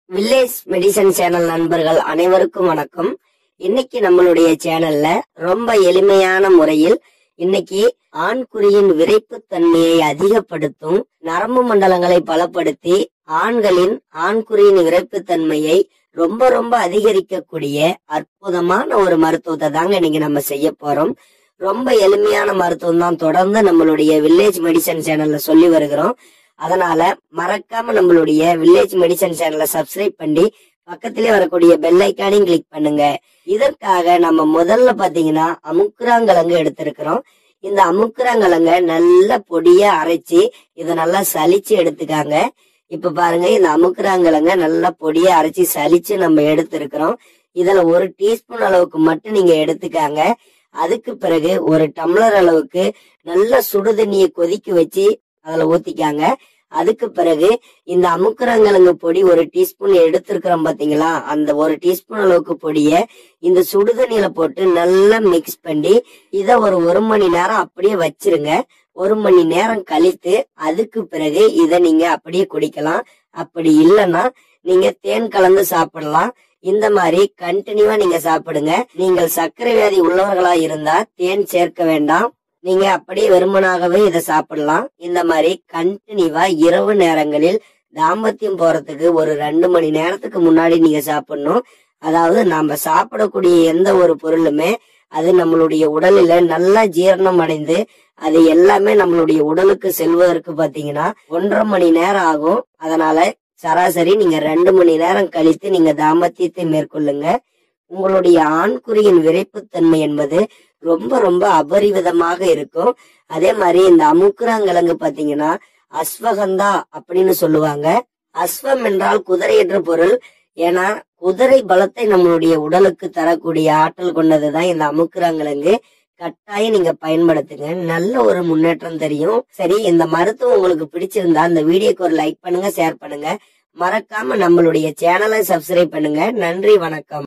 village medicine channel நண்பர்கள் அனைவருக்கும் வணக்கம் இன்னைக்கு நம்மளுடைய சேனல்ல ரொம்ப எளிமையான முறையில் இன்னைக்கு ஆண்குறியின் விரைப்பு தன்மையை அதிகப்படுத்தும் நரம்பு மண்டலங்களை பலப்படுத்தி ஆண்களின் ஆண்குறியின் விரைப்பு தன்மையை ரொம்ப ரொம்ப அதிகரிக்கக்கூடிய அற்புதமான ஒரு மருத்துவத்தை தாங்க இன்னைக்கு நம்ம செய்ய போறோம் ரொம்ப எளிமையான மருத்துவம் தான் தொடர்ந்து நம்மளுடைய வில்லேஜ் மெடிசன் சேனல்ல சொல்லி வருகிறோம் அதனால மறக்காம நம்மளுடைய வில்லேஜ் மெடிசன் சேனலை சப்ஸ்கிரைப் பண்ணி பக்கத்திலே வரக்கூடிய பெல் ஐக்கானையும் கிளிக் பண்ணுங்க இதற்காக நம்ம முதல்ல பாத்தீங்கன்னா அமுக்குராங்கிழங்கு எடுத்திருக்கிறோம் இந்த அமுக்குராங்கிழங்க நல்ல பொடியா அரைச்சி இதை நல்லா சலிச்சு எடுத்துக்காங்க இப்ப பாருங்க இந்த அமுக்குராங்கிழங்க நல்லா பொடியா அரைச்சி சலிச்சு நம்ம எடுத்திருக்கிறோம் இதுல ஒரு டீஸ்பூன் அளவுக்கு மட்டும் நீங்க எடுத்துக்காங்க அதுக்கு பிறகு ஒரு டம்ளர் அளவுக்கு நல்ல சுடுதண்ணியை கொதிக்க வச்சு அதுல ஊத்திக்காங்க அதுக்கு பிறகு இந்த அமுக்குரங்கிழங்கு பொடி ஒரு டீஸ்பூன் எடுத்திருக்கிறோம் பாத்தீங்களா அந்த ஒரு டீஸ்பூன் அளவுக்கு பொடிய இந்த சுடுதண்ணியில போட்டு நல்லா மிக்ஸ் பண்ணி இத ஒரு ஒரு மணி நேரம் அப்படியே வச்சிருங்க ஒரு மணி நேரம் கழித்து அதுக்கு பிறகு இத நீங்க அப்படியே குடிக்கலாம் அப்படி இல்லைன்னா நீங்க தேன் கலந்து சாப்பிடலாம் இந்த மாதிரி கண்டினியூவா நீங்க சாப்பிடுங்க நீங்கள் சர்க்கரை வியாதி உள்ளவர்களா இருந்தா தேன் சேர்க்க வேண்டாம் நீங்க அப்படியே வெறுமனாகவே இதை சாப்பிடலாம் இந்த மாதிரி கண்டினியூவா இரவு நேரங்களில் தாம்பத்தியம் போறதுக்கு ஒரு ரெண்டு மணி நேரத்துக்கு முன்னாடி நீங்க சாப்பிடணும் அதாவது நாம சாப்பிடக்கூடிய எந்த ஒரு பொருளுமே அது நம்மளுடைய உடலில நல்லா ஜீரணம் அடைந்து அது எல்லாமே நம்மளுடைய உடலுக்கு செல்வதற்கு பாத்தீங்கன்னா ஒன்றரை மணி நேரம் ஆகும் அதனால சராசரி நீங்க ரெண்டு மணி நேரம் கழித்து நீங்க தாம்பத்தியத்தை மேற்கொள்ளுங்க உங்களுடைய ஆண்குறியின் விரைப்புத்தன்மை என்பது ரொம்ப ரொம்ப அபரிவிதமாக இருக்கும் அதே மாதிரி இந்த அமுக்குராங்கிழங்கு பாத்தீங்கன்னா அஸ்வகந்தா அப்படின்னு சொல்லுவாங்க அஸ்வம் என்றால் குதிரை என்ற பொருள் ஏன்னா குதிரை பலத்தை நம்மளுடைய உடலுக்கு தரக்கூடிய ஆற்றல் கொண்டதுதான் இந்த அமுக்குராங்கிழங்கு கட்டாயம் நீங்க பயன்படுத்துங்க நல்ல ஒரு முன்னேற்றம் தெரியும் சரி இந்த மருத்துவம் உங்களுக்கு பிடிச்சிருந்தா இந்த வீடியோக்கு ஒரு லைக் பண்ணுங்க ஷேர் பண்ணுங்க மறக்காம நம்மளுடைய சேனலை சப்ஸ்கிரைப் பண்ணுங்க நன்றி வணக்கம்